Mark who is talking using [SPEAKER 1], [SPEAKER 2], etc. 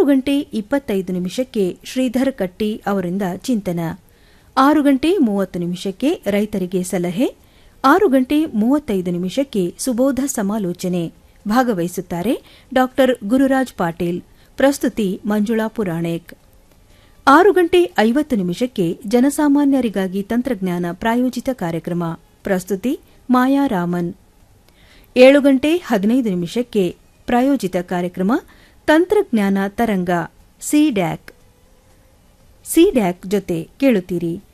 [SPEAKER 1] ಗಂಟೆ ಇಪ್ಪತ್ತೈದು ನಿಮಿಷಕ್ಕೆ ಶ್ರೀಧರ್ ಕಟ್ಟಿ ಅವರಿಂದ ಚಿಂತನ ಆರು ಗಂಟೆ ಮೂವತ್ತು ನಿಮಿಷಕ್ಕೆ ರೈತರಿಗೆ ಸಲಹೆ ಆರು ಗಂಟೆ ಮೂವತ್ತೈದು ನಿಮಿಷಕ್ಕೆ ಸುಬೋಧ ಸಮಾಲೋಚನೆ ಭಾಗವಹಿಸುತ್ತಾರೆ ಡಾ ಗುರುರಾಜ್ ಪಾಟೀಲ್ ಪ್ರಸ್ತುತಿ ಮಂಜುಳಾ ಪುರಾಣೇಕ್ ಆರು ಗಂಟೆ ಐವತ್ತು ನಿಮಿಷಕ್ಕೆ ಜನಸಾಮಾನ್ಯರಿಗಾಗಿ ತಂತ್ರಜ್ಞಾನ ಪ್ರಾಯೋಜಿತ ಕಾರ್ಯಕ್ರಮ ಪ್ರಸ್ತುತಿ ಮಾಯಾ ರಾಮನ್ ಏಳು ಗಂಟೆ ಹದಿನೈದು ನಿಮಿಷಕ್ಕೆ ಪ್ರಾಯೋಜಿತ ಕಾರ್ಯಕ್ರಮ ತಂತ್ರಜ್ಞಾನ ತರಂಗ ಸಿಡ್ಯಾಕ್ ಸಿಡ್ಯಾಕ್ ಜೊತೆ ಕೇಳುತ್ತೀರಿ